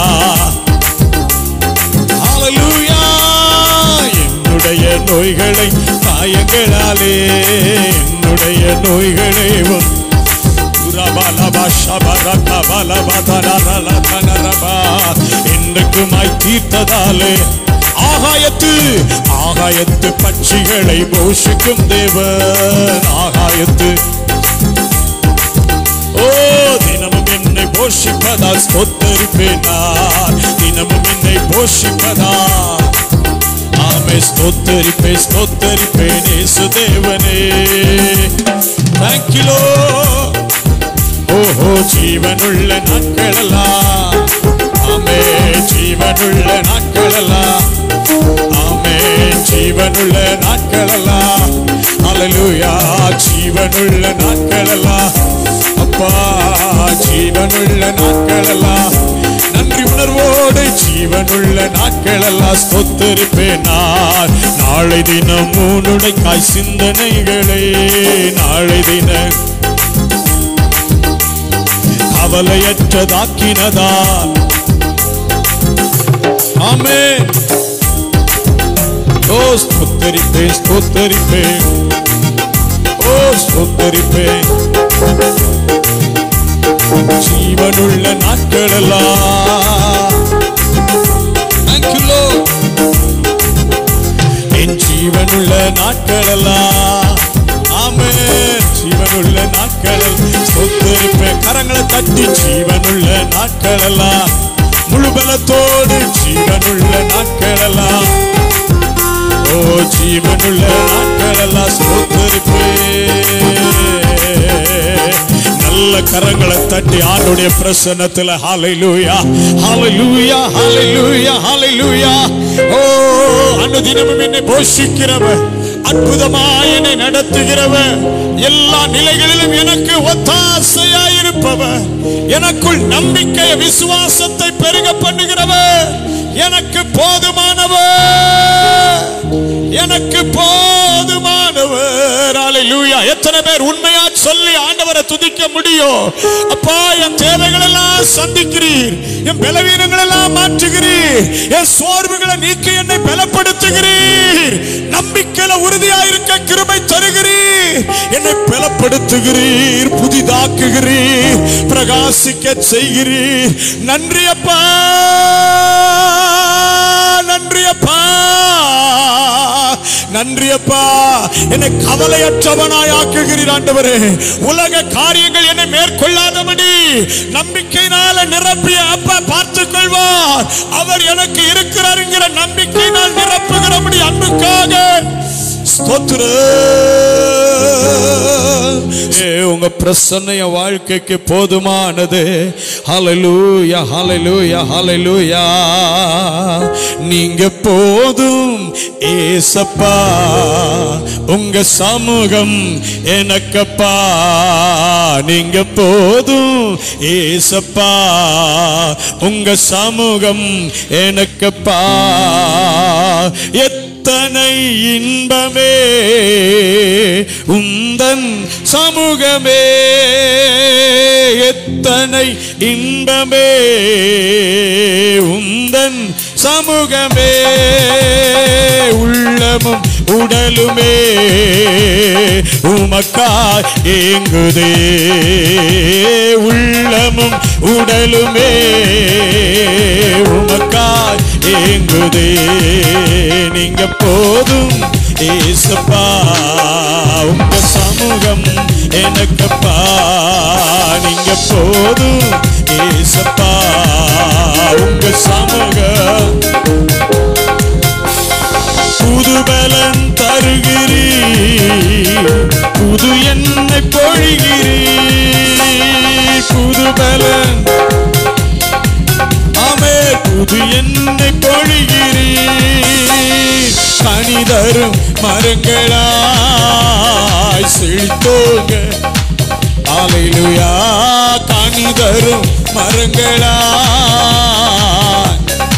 ஹalleluya என்னுடைய நோய்களை காயங்களாலே என்னுடைய நோய்களை உம் என்றுக்குமாய் தீர்த்ததாலே ஆகாயத்து ஆகாயத்து பட்சிகளை போஷிக்கும் தேவன் ஆகாயத்து ஓ தினமும் என்னை போஷிப்பதால் ஸ்தோத்தரிப்பேன் நான் தினமும் என்னை போஷிப்பதா ஆமே ஸ்தோத்தரிப்பே ஸ்தோத்தரிப்பேன் இயேசு தேவனே தேங்க்யூ ஓஹோ ஜீவனுள்ள நாட்களெல்லாம் ஆமே ஜீவனுள்ள நாட்களெல்லாம் ஆமே ஜீவனுள்ள நாட்களெல்லாம் அலலுயா ஜீவனுள்ள நாட்களெல்லாம் அப்பா ஜீவனுள்ள நாட்களெல்லாம் நன்றி உணர்வோடு ஜீவனுள்ள நாட்களெல்லாம் ஸ்தோத்தரிப்பேன் நான் நாளை தினம் மூனுடைக்காய் சிந்தனைகளே நாளை தினம் கவலையற்றதாக்கினதால் ஆமென் ஓ ஸ்தோத்தரிப்பேன் ஸ்தோத்தரிப்பேன் ஓ ஸ்தோத்தரிப்பேன் ஜீவனுள்ள நாட்களெல்லாம் Thank you, Lord. என் ஜீவனுள்ள நாட்களெல்லாம் ஆமென் ஜீவனுள்ள நாட்களில் ஸ்தோத்தரிப்பேன் கரங்களை தட்டி ஜீவனுள்ள நாட்களெல்லாம் முழு பலத்தோடு ஜீவனுள்ள நாட்களெல்லாம் ஓ ஜீவனுள்ள நாட்களெல்லாம் ஸ்தோத்தரிப்பேன் நல்ல கரங்களை தட்டி ஆண்டுடைய பிரசன்னத்துல ஹalleluya ஹalleluya ஹalleluya ஹalleluya ஓ அனுதினமும் என்னை போஷிக்கிறவர் அற்புதமாய் என்னை நடத்துகிறவர் எல்லா நிலைகளிலும் எனக்கு ஒத்தாசையாயிருப்பவர் எனக்குள் நம்பிக்கை விசுவாசத்தை பெருக பண்ணுகிறவர் எனக்கு போதுமானவர் எனக்கு போதுமானவர் ஹalleluya எத்தனை பேர் உண்மையா சொல்லி ஆண்டவரை துதிக்க முடியும் அப்பா என் தேவைகள் எல்லாம் சந்திக்கிறீர் என் பலவீனங்கள் எல்லாம் மாற்றுகிறீர் என் சோர்வுகளை நீக்கி என்னை பலப்படுத்துகிறீர் நம்பிக்கையில உறுதியாயிருக்க கிருபை தருகிறீர் என்னை பலப்படுத்துகிறீர் புதிதாக்குகிறீர் பிரகாசிக்க செய்கிறீர் நன்றி அப்பா நன்றி அப்பா நன்றி அப்பா என்னை கவலையற்றவனாய் ஆக்குகிறீர் ஆண்டவரே உலக காரியங்கள் என்னை மேற்கொள்ளாதபடி நம்பிக்கையினால நிரப்பிய அப்பா பார்த்துக் கொள்வார் அவர் எனக்கு இருக்கிறார் என்கிற நம்பிக்கையினால் நிரப்புகிறபடி அன்புக்காக ஸ்தோத்திரம் ஏ உங்க பிரசன்ன என் வாழ்க்கைக்கு போதுமானது ஹalleluya ஹalleluya ஹalleluya நீங்க போதும் ஏசப்பா உங்க சமூகம் எனக்கப்பா நீங்க போதும் ஏசப்பா உங்க சமூகம் எனக்கப்பா எத்தனை இன்பமே உந்தன் சமூகமே எத்தனை இன்பமே உந்தன் சமூகமே உள்ளமும் உடலுமே உமக்கா ஏங்குதே உள்ளமும் உடலுமே உமக்கா ஏங்குதே நீங்க போதும் ஏசப்பா உங்க சமூகம் எனக்குப்பா நீங்க போதும் ஏசப்பா உங்க சமூகம் புதுபலன் தருகிறீ புது எண்ணெய் பொழிகிறீ புதுபலன் ஆமே புது எண்ணெய் பொழிகிறீ கனிதரும் மரங்களாய் செழித்தோங்க ஆலையிலுயா கனிதரும் மரங்களாய்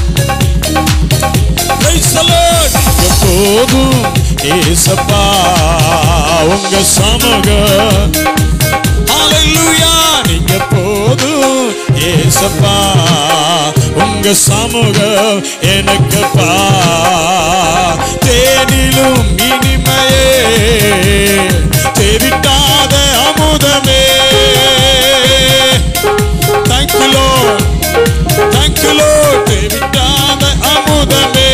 Praise the Lord. நீங்க போதும் ஏசப்பா உங்க சமூகம் Hallelujah. நீங்க போதும் ஏசப்பா உங்க சமூகம் எனக்குப்பா தேனிலும் இனிமையே தேவிட்டாத அமுதமே Thank you, Lord. Thank you, Lord. தேவிட்டாத அமுதமே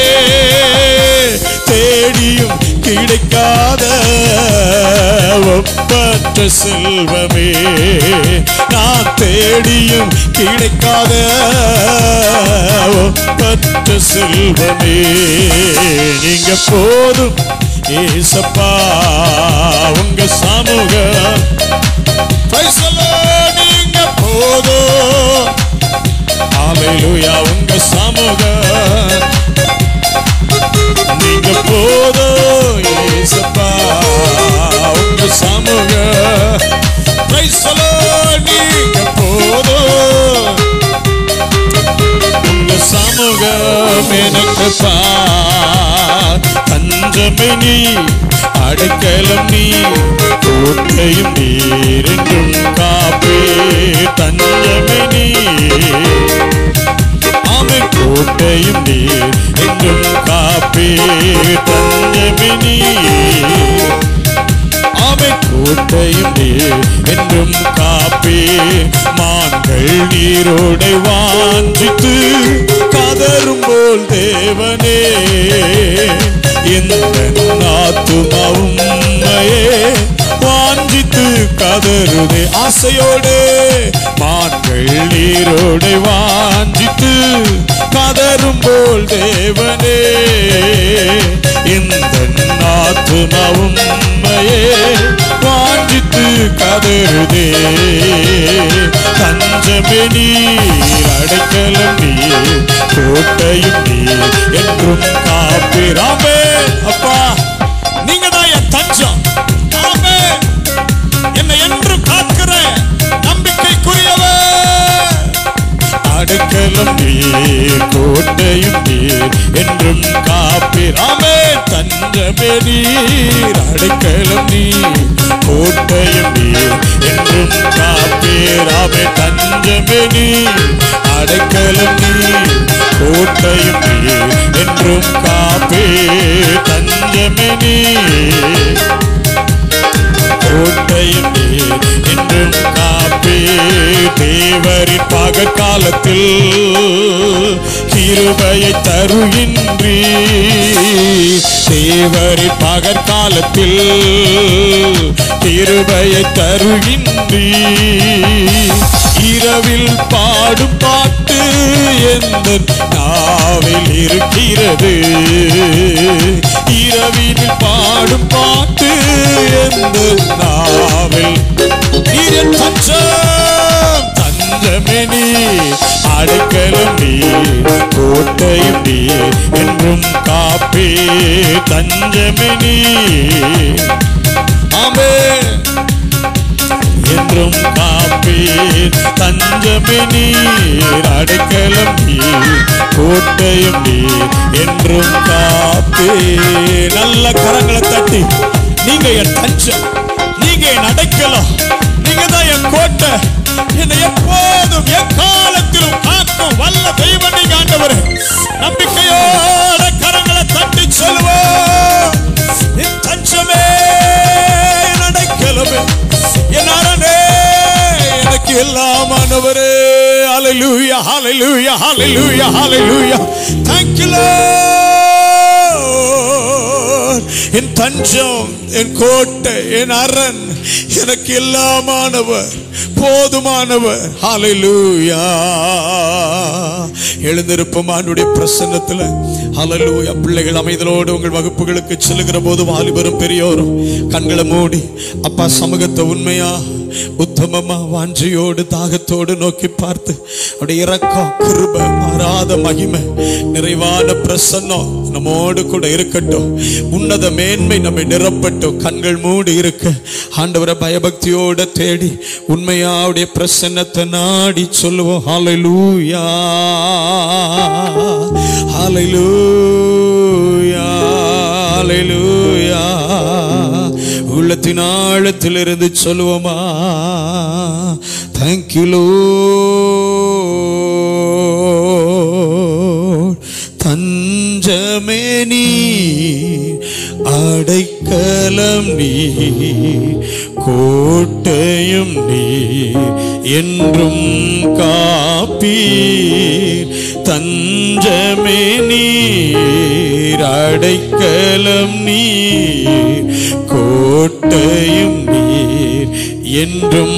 தேடியும் கிடைக்காத ஒப்பற்ற செல்வமே நான் தேடியும் கிடைக்காத ஒப்பற்ற செல்வமே நீங்க போதும் ஏசப்பா உங்க சமூகம் Praise the Lord. நீங்க போதும் Hallelujah, உங்க சமூகம் நீங்க போதும் ஏசப்பா உங்க சமூகம் Praise the Lord, நீங்க போதும் உங்க சமூகம் எனக்கு பா தஞ்சமே நீ அடைக்கலம் நீ கோட்டையும் நீரென்றும் காப்பே தஞ்சமே நீ ஆமை கோட்டையும் நீர் என்றும் காப்பே தஞ்சமே நீ ஆமை கோட்டையும் நீர் என்றும் காப்பே மான்கள் நீரோடை வாஞ்சித்து கதரும் போல் தேவனே இந்த ஆத்துமாவும் உம்மையே வாஞ்சித்து கதறுதே ஆசையோடு மான்கள் நீரோடை வாஞ்சித்து கதரும் போல் தேவனே இந்த ஆத்துமாவும் உம்மையே வாஞ்சித்து கதறுதே தஞ்சமே நீர் அடைக்கலம் நீர் கோட்டையும் நீர் என்றும் காப்பிராமே அப்பா நீங்க தான் என் தஞ்சம் ஆமே என்னை என்று காக்கிற நம்பிக்கைக்குரியவர் அடைக்கலம் நீர் கோட்டையும் நீர் என்றும் காப்பீர் ஆமே தஞ்சமே நீர் அடைக்கலம் நீர் கோட்டையும் நீர் என்றும் காப்பீர் ஆமே தஞ்சமே நீர் அடைக்கலம் நீர் கோட்டையும் நீர் என்றும் காப்பீர் தஞ்சமே நீர் கோட்டையும் நீர் என்றும் காப்பே தேவரின் பகற்காலத்தில் கிருபையை தருகின்றீ தேவரின் பகற்காலத்தில் கிருபையை தருகின்றீ இரவில் பாடும் பாட்டு எந்த நாவில் இருக்கிறது இரவில் பாடும் பாட்டு எந்த நாவில் நீர் என் தஞ்சம் தஞ்சமே நீ அடைக்கலம் நீ கோட்டையும் நீ என்றும் காப்பே தஞ்சமே நீ ஆமே என்றும் காப்பீர் தஞ்சமே நீர் அடைக்கலம் நீர் கோட்டையும் நீர் என்றும் காப்பீர் நல்ல கரங்களை தட்டி நீங்க என் தஞ்சம் நீங்க என் அடைக்கலம் நீங்க தான் என் கோட்டை என்னை எப்போதும் எக்காலத்திலும் காக்கும் வல்ல தெய்வம் நீங்க ஆண்டவர் நம்பிக்கையோட கரங்களை தட்டி சொல்லுவோம் என் தஞ்சமே என் அடைக்கலமே என் அரணே எனக்கு எல்லாமானவரே ஹalleluya hallelujah hallelujah hallelujah thank you lord என் தஞ்சம் என் கோட்டை என் அரண் எனக்கு எல்லாமானவர் போதுமானவர் ஹalleluya எழுந்திருப்போம் ஆண்டுடைய பிரசன்னத்துல ஹalleluya பிள்ளைகள் அமைதலோடு உங்கள் வகுப்புகளுக்கு செல்லுகிற போது வாலிபரும் பெரியோரும் கண்களை மூடி அப்பா சமூகத்தை உண்மையா உத்தமமா வாஞ்சியோடு தாகத்தோடு நோக்கி பார்த்து அவருடைய இரக்கம் கிருபை மாறாத மகிமை நிறைவான பிரசன்னம் நம்மோடு கூட இருக்கட்டும் உன்னத மேன்மை நம்மை நிரப்பட்டும் கண்கள் மூடி இருக்க ஆண்டவரை பயபக்தியோட தேடி உண்மையாவுடைய பிரசன்னத்தை நாடி சொல்லுவோம் ஹalleluya ஹalleluya ஹalleluya உள்ளத்தின் ஆழத்திலிருந்து சொல்லுவோமா தேங்க்யூ தஞ்சமே நீ அடைக்கலம் நீ கோட்டையும் நீ என்றும் காப்பீர் தஞ்சமே நீர் அடைக்கலம் நீர் கோட்டையும் நீர் என்றும்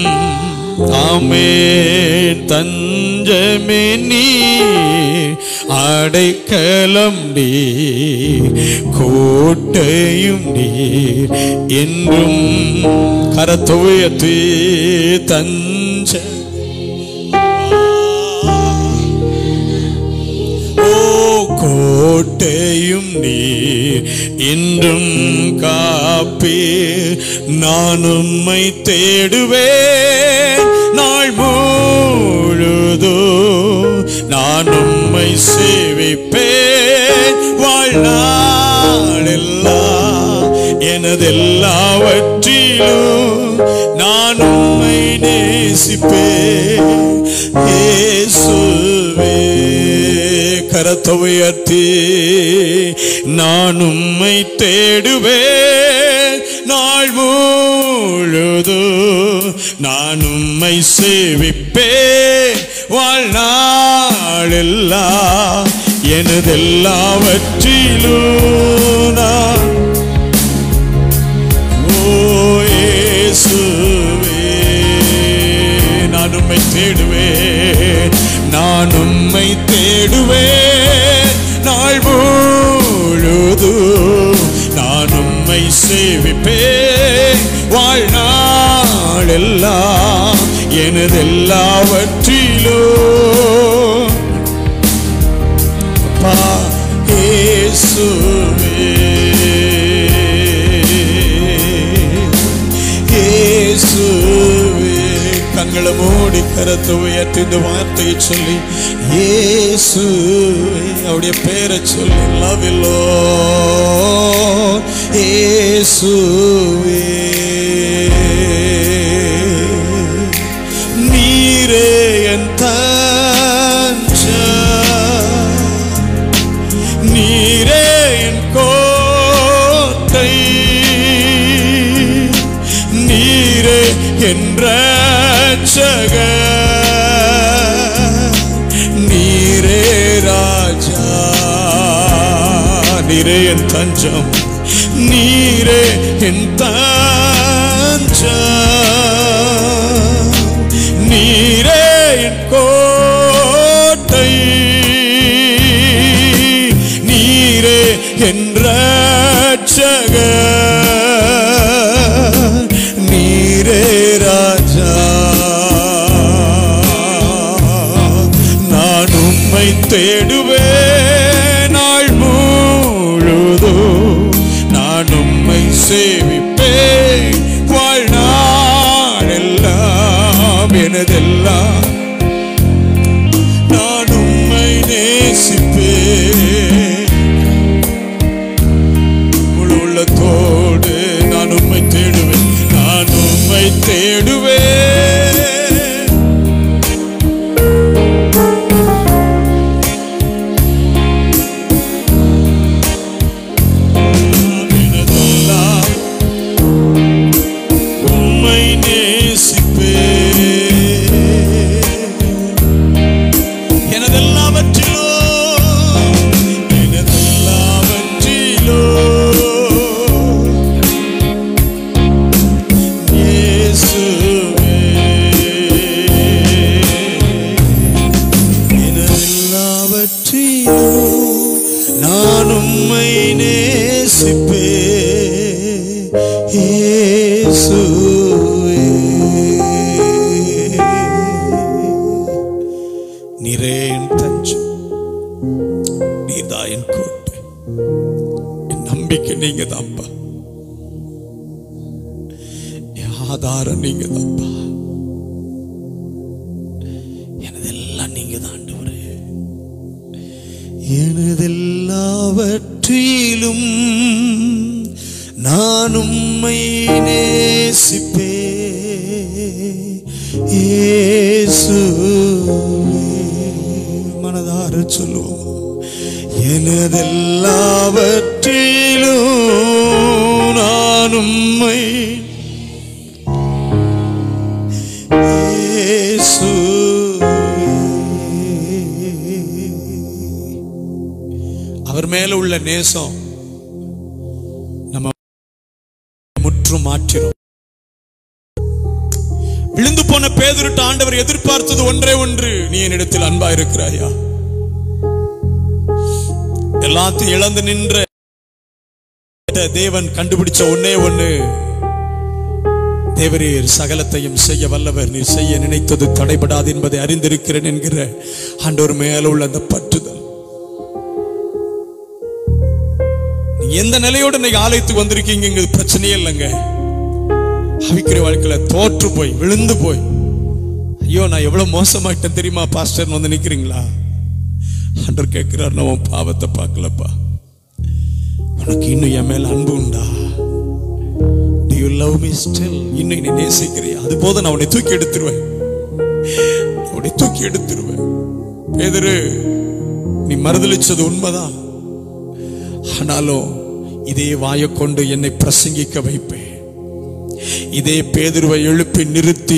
ஆமேன் தஞ்சமே நீர் அடைக்கலம் நீர் கோட்டையும் நீர் என்றும் கரத்தொயத்தே தஞ்ச ஓ கோட்டையும் நீர் என்றும் காப்பீர் நான் உம்மை தேடுவேன் நாள் முழுதோ நான் உம்மை சேவிப்பேன் வாழ்நாளெல்லாம் எனதெல்லாவற்றிலும் நான் உம்மை நேசிப்பேன் இயேசுவே கரத்தை உயர்த்தி நான் உம்மை தேடுவேன் நாள் முழுது நான் உம்மை சேவிப்பேன் வாழ்நாளெல்லாம் எனதெல்லாவற்றிலும் நான் ஓ இயேசுவே நான் உம்மை தேடுவேன் நான் உம்மை தேடுவேன் நாள் முழுது நான் உம்மை சேவிப்பேன் வாழ்நாளெல்லாம் எனதெல்லாவற்றிலும் அப்பா இயேசுவே இயேசுவே கண்களை மூடி கர கரத்தை உயர்த்தி இந்த வார்த்தையை சொல்லி இயேசு அவருடைய பேரை சொல்லி லவ் இல்லோ இயேசுவே நீரே என் தஞ்சம் நீரே என் கோட்டை நீரே என் ரட்சகர் நீரே ராஜா நீரே என் தஞ்சம் நீரே என் தஞ்சம் நீரே என் கோட்டை நீரே என் ரட்சகர் நீரே ராஜா நான் உம்மை தேடுவேன் நாள் முழுதும் நான் உம்மை சேவிப்பேன் வாழ்நாளெல்லாம் எனதெல்லாம் நான் உம்மை நேசிப்பேன் முழு உள்ளத்தோடு நான் உம்மை தேடுவேன் நான் உம்மை தேடுவேன் எனதெல்லாம் உம்மை நேசிப்பேன் எனதெல்லாவற்றிலோ எனதெல்லாவற்றிலோ இயேசுவே எனதெல்லாவற்றிலோ நான் உம்மை நேசிப்பேன் இயேசுவே நீரே என் தஞ்சம் நீர்தான் என் கோட்டை என் நம்பிக்கை நீங்க தான்ப்பா என் ஆதாரம் நீங்க தான்ப்பா எனதெல்லாம் நீங்க தான் ஆண்டவரே எனதெல்லாவற்றிலும் நான் உம்மை நேசிப்பே மனதார சொல்லுவோம் எனதெல்லாவற்றிலும் நான் உம்மை இயேசுவே. அவர் மேல உள்ள நேசம் நம்ம முற்றும் மாற்றிடும் விழுந்து போன பேதுருட்ட ஆண்டவர் எதிர்பார்த்தது ஒன்றே ஒன்று நீ என்னிடத்தில் அன்பா இருக்கிறாயா எல்லாத்தையும் இழந்து நின்ற தேவன் கண்டுபிடிச்ச ஒன்னே ஒண்ணு தேவரீர் சகலத்தையும் செய்ய வல்லவர் நீர் செய்ய நினைத்தது தடைபடாது என்பதை அறிந்திருக்கிறேன் என்கிற ஆண்டவர் மேல உள்ள அந்த பற்றுதல் நீங்க எந்த நிலையோட இன்னைக்கு ஆலயத்துக்கு வந்திருக்கீங்க பிரச்சனையே இல்லைங்க அவிக்கிற வாழ்க்கையில தோற்று போய் விழுந்து போய் ஐயோ நான் எவ்வளவு மோசமாயிட்டேன் தெரியுமா பாஸ்டர் வந்து நிக்கிறீங்களா ஆண்டவர் கேட்கிறார் நான் உன் பாவத்தை பார்க்கலப்பா உனக்கு இன்னும் என் மேல அன்பு உண்டா Do you love me still? இன்னும் நீ நேசிக்கிறியா அது போதும் நான் உன்னை தூக்கி எடுத்துருவேன் உன்னை தூக்கி எடுத்துருவேன் பேதரு நீ மறுதளிச்சது உண்மைதான் ஆனாலும் இதே வாயை கொண்டு என்னை பிரசங்கிக்க வைப்பேன் இதே பேதுருவை எழுப்பி நிறுத்தி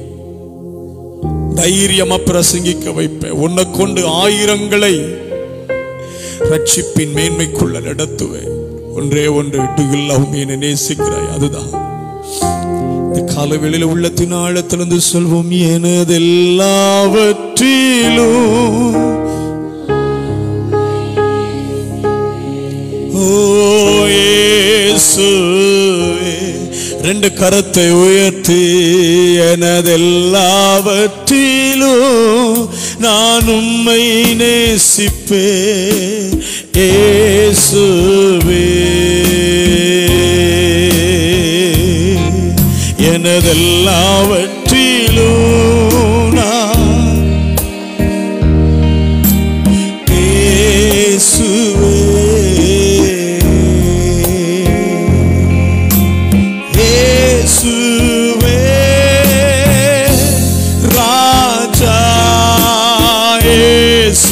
தைரியமா பிரசங்கிக்க வைப்பேன் உன்னை கொண்டு ஆயிரங்களை ரட்சிப்பின் மேன்மைக்குள்ள நடத்துவேன் ஒன்றே ஒன்று டுகில்லாவும் என்னை நேசிக்கிறாய் அதுதான் இந்த காலவெளியில உள்ளத்தின் ஆழத்திலிருந்து சொல்வோம் எனதெல்லாவற்றிலும் ஓ இயேசுவே ரெண்டு கரத்தை உயர்த்தி எனதெல்லாவற்றிலும் நான் உம்மை நேசிப்பேன் இயேசுவே எனதெல்லாவற்றிலும் நான்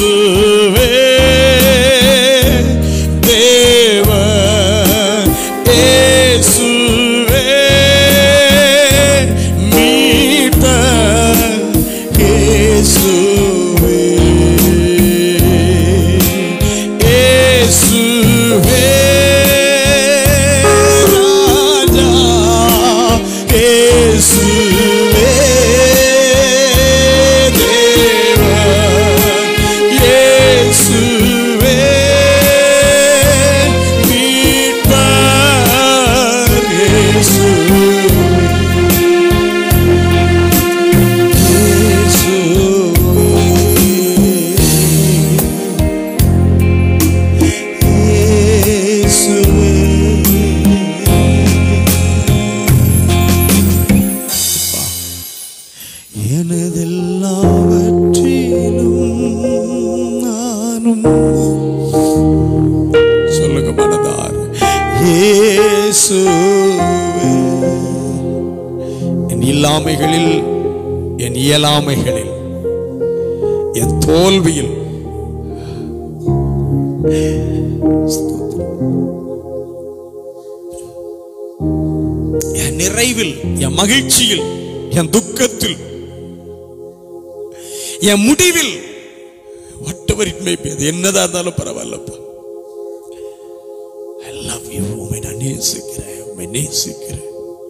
இயேசுவே தேவ இயேசுவே மீட்ட இயேசுவே இயேசுவே ராஜா இயேசுவே தேவன் இயேசுவே மீட்பர் இயேசுவே எனதெல்லாவற்றிலும் நானும் சொல்லுங்க மனதார் இயேசுவே என் இல்லாமைகளில் என் இயலாமைகளில் என் தோல்வியில் என் நிறைவில் என் மகிழ்ச்சியில் என் துக்கத்தில் என் முடிவில் whatever it may be அது என்னதா இருந்தாலும் பரவாயில்லப்பா ஐ லவ் யூ உண்மை நான் நேசிக்கிறேன் உண்மை நேசிக்கிறேன்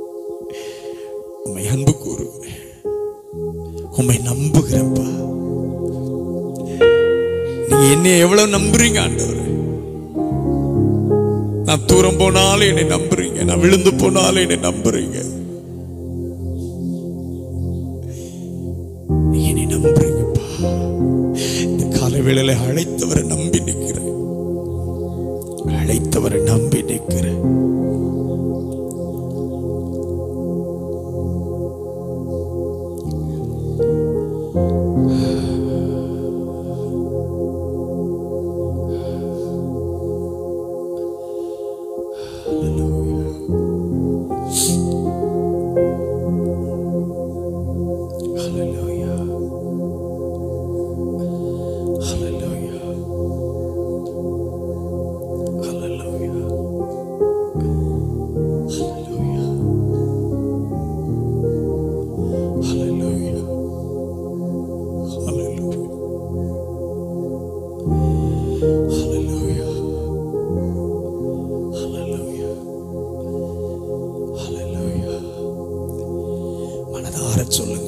உண்மை அன்பு கூறுகிறேன் உண்மை நம்புகிறேன்ப்பா நீங்க என்னை எவ்வளவு நம்புறீங்க ஆண்டவர் நான் தூரம் போனாலும் என்னை நம்புறீங்க நான் விழுந்து போனாலும் என்னை நம்புறீங்க நீங்க என்னை நம்புறீங்கப்பா இந்த காலை வேளையில அழைத்தவரை நம்பி நிற்கிறேன் அழைத்தவரை நம்பி நிற்கிறேன் Hallelujah. Hallelujah. Hallelujah. Hallelujah. Hallelujah. Hallelujah. Hallelujah. Hallelujah. Hallelujah. மனதார சொல்லுங்க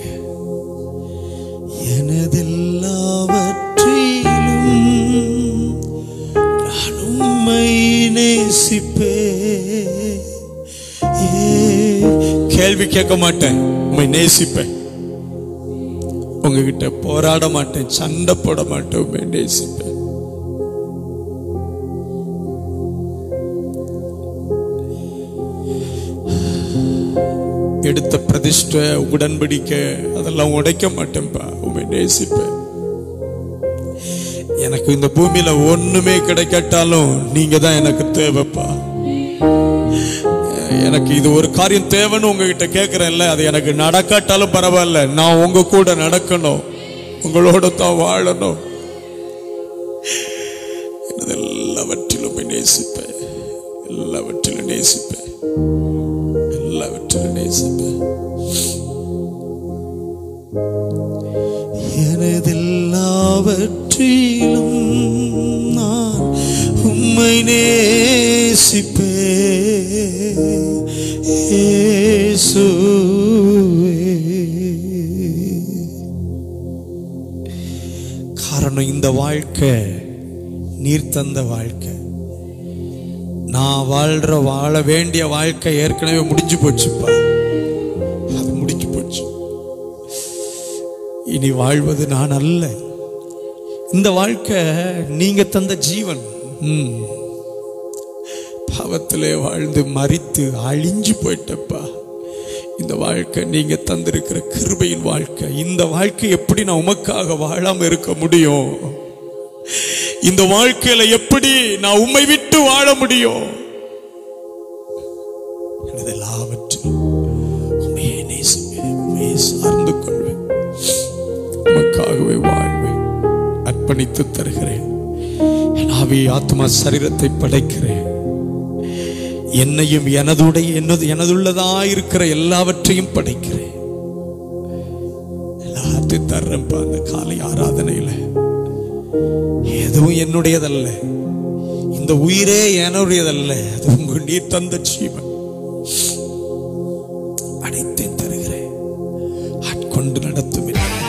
எனதெல்லாவற்றிலும் நான் உம்மை நேசிப்பே கேள்வி கேட்க மாட்டேன் உம்மை நேசிப்பேன் உங்ககிட்ட போராட மாட்டேன் சண்டை போட மாட்டேன் உண்மை நேசிப்பேன் எடுத்த பிரதிஷ்டை உடன்படிக்கை அதெல்லாம் உடைக்க மாட்டேன்ப்பா உண்மை நேசிப்பேன் எனக்கு இந்த பூமியில ஒண்ணுமே கிடைக்காட்டாலும் நீங்க தான் எனக்கு தேவைப்பா எனக்கு இது ஒரு காரியம் தேவைன்னு உங்ககிட்ட கேட்கிறேன்ல அது எனக்கு நடக்காட்டாலும் பரவாயில்ல நான் உங்க கூட நடக்கணும் உங்களோட தான் வாழணும் எனது எல்லாவற்றிலும் நேசிப்பேன் எல்லாவற்றிலும் நேசிப்பேன் எல்லாவற்றிலும் நேசிப்பேன் எனதெல்லாவற்றிலும் நான் உம்மை நேசிப்பே காரணம் இந்த வாழ்க்கை நீர் தந்த வாழ்க்கை நான் வாழ்ற வாழ வேண்டிய வாழ்க்கை ஏற்கனவே முடிஞ்சு போச்சுப்பா அது முடிஞ்சு போச்சு இனி வாழ்வது நான் அல்ல இந்த வாழ்க்கை நீங்க தந்த ஜீவன் ம். பாவத்திலே வாழ்ந்து மறித்து அழிஞ்சு போயிட்டப்பா இந்த வாழ்க்கை நீங்க தந்திருக்கிற கிருபையின் வாழ்க்கை இந்த வாழ்க்கை எப்படி நான் உமக்காக வாழாம இருக்க முடியும் இந்த வாழ்க்கையில எப்படி நான் உம்மை விட்டு வாழ முடியும் எனது எல்லாவற்றிலும் உண்மையை நேசிப்பேன் உண்மையை சார்ந்து கொள்வேன் உமக்காகவே வாழ்வேன் அர்ப்பணித்து தருகிறேன் என் ஆவி ஆத்மா சரீரத்தை படைக்கிறேன் என்னையும் எனதுடைய என்னது எனதுள்ளதா இருக்கிற எல்லாவற்றையும் படைக்கிறேன் எல்லாத்தையும் தர்றேன்ப்பா அந்த காலை ஆராதனையில எதுவும் என்னுடையதல்ல இந்த உயிரே என்னுடையதல்ல அது உங்க நீர் தந்த ஜீவன் அனைத்தையும் தருகிறேன் ஆட்கொண்டு நடத்தும் என்னை.